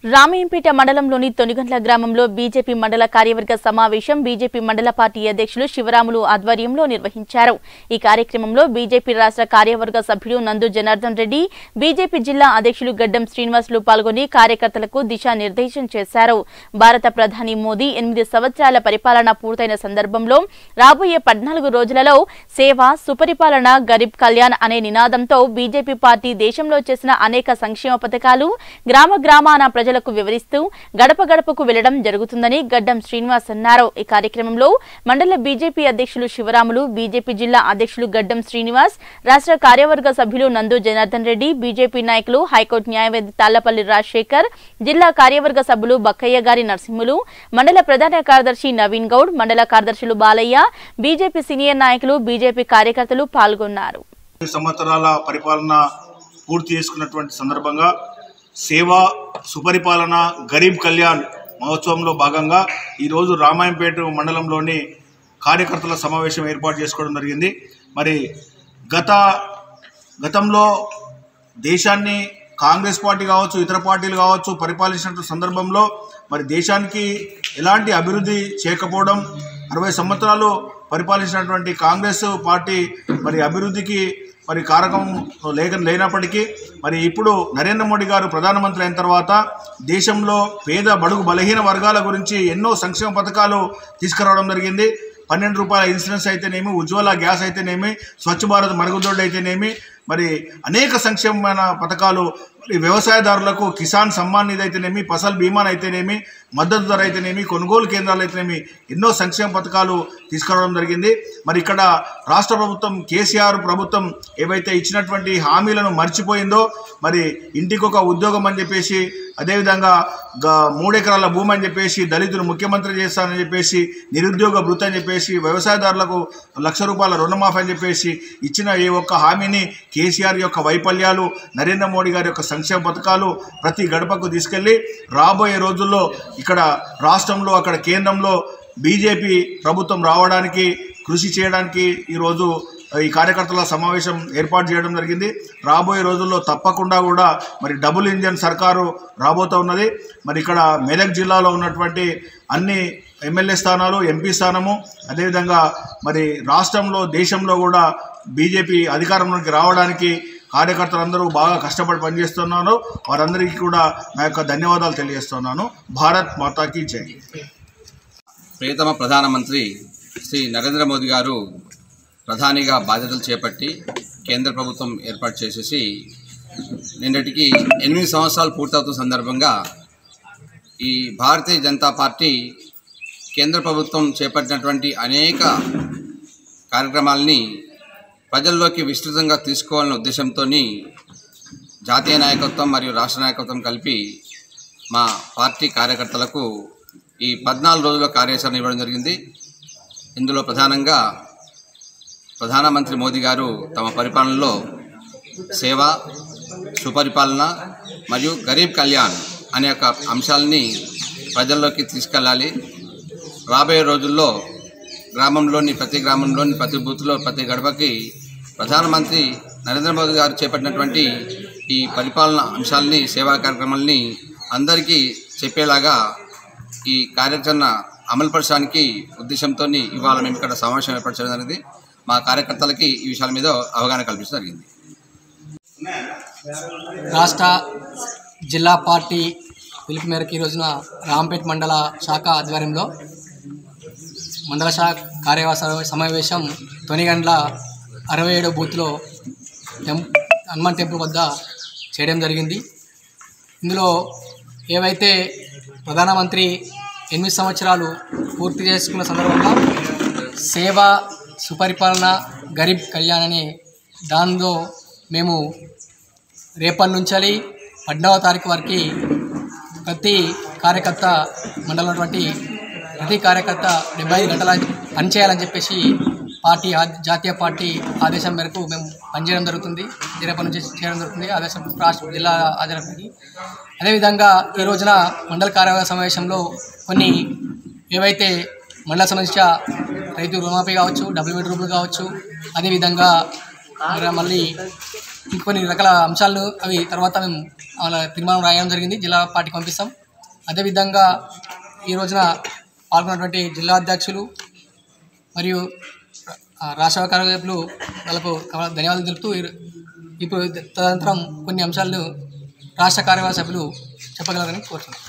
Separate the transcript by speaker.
Speaker 1: రామయ్యంపేట మండలంలోని తొనిగండ్ల గ్రామంలో బీజేపీ మండల కార్యవర్గ సమావేశం బీజేపీ మండల పార్టీ అధ్యక్షులు శివరాములు ఆధ్వర్యంలో నిర్వహించారు ఈ కార్యక్రమంలో బీజేపీ రాష్ట్ర కార్యవర్గ సభ్యుడు నందు జనార్దన్ రెడ్డి బీజేపీ జిల్లా అధ్యక్షులు గడ్డం శ్రీనివాసులు పాల్గొని కార్యకర్తలకు దిశానిర్దేశం చేశారు భారత ప్రధాని మోదీ ఎనిమిది సంవత్సరాల పరిపాలన పూర్తయిన సందర్భంలో రాబోయే పద్నాలుగు రోజులలో సేవ సుపరిపాలన గరీబ్ కళ్యాణ్ అనే నినాదంతో బీజేపీ పార్టీ దేశంలో చేసిన అనేక సంక్షేమ పథకాలు గ్రామ గ్రామాన ప్రజలకు వివరిస్తూ గడప గడపకు వెళ్లడం జరుగుతుందని గడ్డం శ్రీనివాస్ అన్నారు ఈ కార్యక్రమంలో మండల బీజేపీ అధ్యక్షులు శివరాములు బీజేపీ జిల్లా అధ్యక్షులు గడ్డం శ్రీనివాస్ రాష్ట్ర కార్యవర్గ సభ్యులు నందు జనార్దన్ రెడ్డి బీజేపీ నాయకులు హైకోర్టు న్యాయవాది తాళ్లపల్లి రాజశేఖర్ జిల్లా కార్యవర్గ సభ్యులు బక్కయ్య గారి నరసింహులు మండల ప్రధాన కార్యదర్శి నవీన్ గౌడ్ మండల కార్యదర్శులు బాలయ్య బీజేపీ సీనియర్ నాయకులు బీజేపీ కార్యకర్తలు పాల్గొన్నారు
Speaker 2: ఐదు సంవత్సరాల పరిపాలన పూర్తి చేసుకున్నటువంటి సందర్భంగా సేవ సుపరిపాలన గరీబ్ కళ్యాణ్ మహోత్సవంలో భాగంగా ఈరోజు రామాయంపేట మండలంలోని కార్యకర్తల సమావేశం ఏర్పాటు చేసుకోవడం జరిగింది మరి గత గతంలో దేశాన్ని కాంగ్రెస్ పార్టీ కావచ్చు ఇతర పార్టీలు కావచ్చు పరిపాలించిన సందర్భంలో మరి దేశానికి ఎలాంటి అభివృద్ధి చేయకపోవడం అరవై సంవత్సరాలు పరిపాలించినటువంటి కాంగ్రెస్ పార్టీ మరి అభివృద్ధికి మరి కారకం లేక లేనప్పటికీ మరి ఇప్పుడు నరేంద్ర మోడీ గారు ప్రధానమంత్రి అయిన తర్వాత దేశంలో పేద బడుగు బలహీన వర్గాల గురించి ఎన్నో సంక్షేమ పథకాలు తీసుకురావడం జరిగింది పన్నెండు రూపాయల ఇన్సూరెన్స్ అయితేనేమి ఉజ్వల గ్యాస్ అయితేనేమి స్వచ్ఛ భారత్ మరుగుదొడ్డు అయితేనేమి మరి అనేక సంక్షేమమైన పథకాలు మరి వ్యవసాయదారులకు కిసాన్ సమ్మాన్ నిధి అయితేనేమి ఫసల్ బీమాన్ అయితేనేమి మద్దతు ధర అయితేనేమి కొనుగోలు కేంద్రాలు అయితేనేమి ఎన్నో సంక్షేమ పథకాలు తీసుకురావడం జరిగింది మరి ఇక్కడ రాష్ట్ర ప్రభుత్వం కేసీఆర్ ప్రభుత్వం ఏవైతే ఇచ్చినటువంటి హామీలను మర్చిపోయిందో మరి ఇంటికి ఒక ఉద్యోగం అని చెప్పేసి అదేవిధంగా గ- మూడెకరాల భూమి అని చెప్పేసి దళితులు ముఖ్యమంత్రి చేస్తానని చెప్పేసి నిరుద్యోగ భృతి అని చెప్పేసి వ్యవసాయదారులకు లక్ష రూపాయల రుణమాఫీ అని చెప్పేసి ఇచ్చిన ఏ ఒక్క హామీని కేసీఆర్ యొక్క వైఫల్యాలు నరేంద్ర మోడీ గారి యొక్క సంక్షేమ పథకాలు ప్రతి గడపకు తీసుకెళ్లి రాబోయే రోజుల్లో ఇక్కడ రాష్ట్రంలో అక్కడ కేంద్రంలో బీజేపీ ప్రభుత్వం రావడానికి కృషి చేయడానికి ఈరోజు ఈ కార్యకర్తల సమావేశం ఏర్పాటు చేయడం జరిగింది రాబోయే రోజుల్లో తప్పకుండా కూడా మరి డబుల్ ఇంజన్ సర్కారు రాబోతూ ఉన్నది మరి ఇక్కడ మెదక్ జిల్లాలో ఉన్నటువంటి అన్ని ఎమ్మెల్యే స్థానాలు ఎంపీ స్థానము అదేవిధంగా మరి రాష్ట్రంలో దేశంలో కూడా బీజేపీ అధికారంలోకి రావడానికి కార్యకర్తలందరూ బాగా కష్టపడి పనిచేస్తున్నారు వారందరికీ కూడా నా యొక్క ధన్యవాదాలు తెలియజేస్తున్నాను భారత్ మాతాకి జై
Speaker 3: ప్రియతమ ప్రధానమంత్రి శ్రీ నరేంద్ర మోదీ గారు ప్రధానిగా బాధ్యతలు చేపట్టి కేంద్ర ప్రభుత్వం ఏర్పాటు చేసేసి నిన్నటికి ఎనిమిది సంవత్సరాలు పూర్తవుతున్న సందర్భంగా ఈ భారతీయ జనతా పార్టీ కేంద్ర ప్రభుత్వం చేపట్టినటువంటి అనేక కార్యక్రమాలని ప్రజల్లోకి విస్తృతంగా తీసుకోవాలనే ఉద్దేశంతో జాతీయ నాయకత్వం మరియు రాష్ట్ర నాయకత్వం కలిపి మా పార్టీ కార్యకర్తలకు ఈ పద్నాలుగు రోజుల కార్యాచరణ ఇవ్వడం జరిగింది ఇందులో ప్రధానంగా ప్రధానమంత్రి మోదీ గారు తమ పరిపాలనలో సేవ సుపరిపాలన మరియు గరీబ్ కళ్యాణ్ అనే ఒక అంశాలని ప్రజల్లోకి తీసుకెళ్ళాలి రాబోయే రోజుల్లో గ్రామంలోని ప్రతి గ్రామంలోని ప్రతి బూత్లో ప్రతి గడపకి ప్రధానమంత్రి నరేంద్ర మోదీ గారు చేపట్టినటువంటి ఈ పరిపాలన అంశాలని సేవా కార్యక్రమాలని అందరికీ చెప్పేలాగా ఈ కార్యాచరణ అమలుపరచడానికి ఉద్దేశంతో ఇవాళ మేము ఇక్కడ సమావేశం ఏర్పాటు చేయడం జరిగింది మా కార్యకర్తలకి ఈ విషయాల మీద అవగాహన కల్పించడం జరిగింది
Speaker 4: రాష్ట్ర జిల్లా పార్టీ పిలుపు మేరకు ఈ రోజున రాంపేట్ మండల శాఖ ఆధ్వర్యంలో మండల శాఖ కార్యవర్గ సమావేశం తొనిగండ్ల అరవై ఏడో బూత్లో టెం హనుమాన్ టెంపుల్ వద్ద చేయడం జరిగింది ఇందులో ఏవైతే ప్రధానమంత్రి ఎనిమిది సంవత్సరాలు పూర్తి చేసుకున్న సందర్భంగా సేవ సుపరిపాలన గరీబ్ కళ్యాణ్ అనే దానిలో మేము రేపటి నుంచి పద్నాలుగో తారీఖు వరకు ప్రతి కార్యకర్త మండలం ఉన్నటువంటి ప్రతి కార్యకర్త డెబ్బై ఐదు గంటల పనిచేయాలని చెప్పేసి పార్టీ ఆ- జాతీయ పార్టీ ఆదేశం మేరకు మేము పనిచేయడం జరుగుతుంది రేపటి నుంచి చేయడం జరుగుతుంది ఆదేశం రాష్ట్ర జిల్లా ఆధారానికి అదేవిధంగా ఈ రోజున మండల కార్యవర్గ సమావేశంలో కొన్ని ఏవైతే మండల సమస్య రైతు రుణమాఫీ కావచ్చు డబుల్ బెడ్రూమ్లు కావచ్చు అదేవిధంగా మరి మళ్ళీ ఇంకొన్ని రకాల అంశాలను అవి తర్వాత మేము అలా తీర్మానం రాయడం జరిగింది జిల్లా పార్టీకి పంపిస్తాం అదేవిధంగా ఈ రోజున పాల్గొన్నటువంటి జిల్లా అధ్యక్షులు మరియు ఆ, రాష్ట్ర కార్యకర్తలు వాళ్ళకు ధన్యవాదాలు తెలుపుతూ ఈ- ఇప్పుడు తదనంతరం కొన్ని అంశాలను రాష్ట్ర కార్యవర్గ సభ్యులు చెప్పగలరని కోరుతున్నాను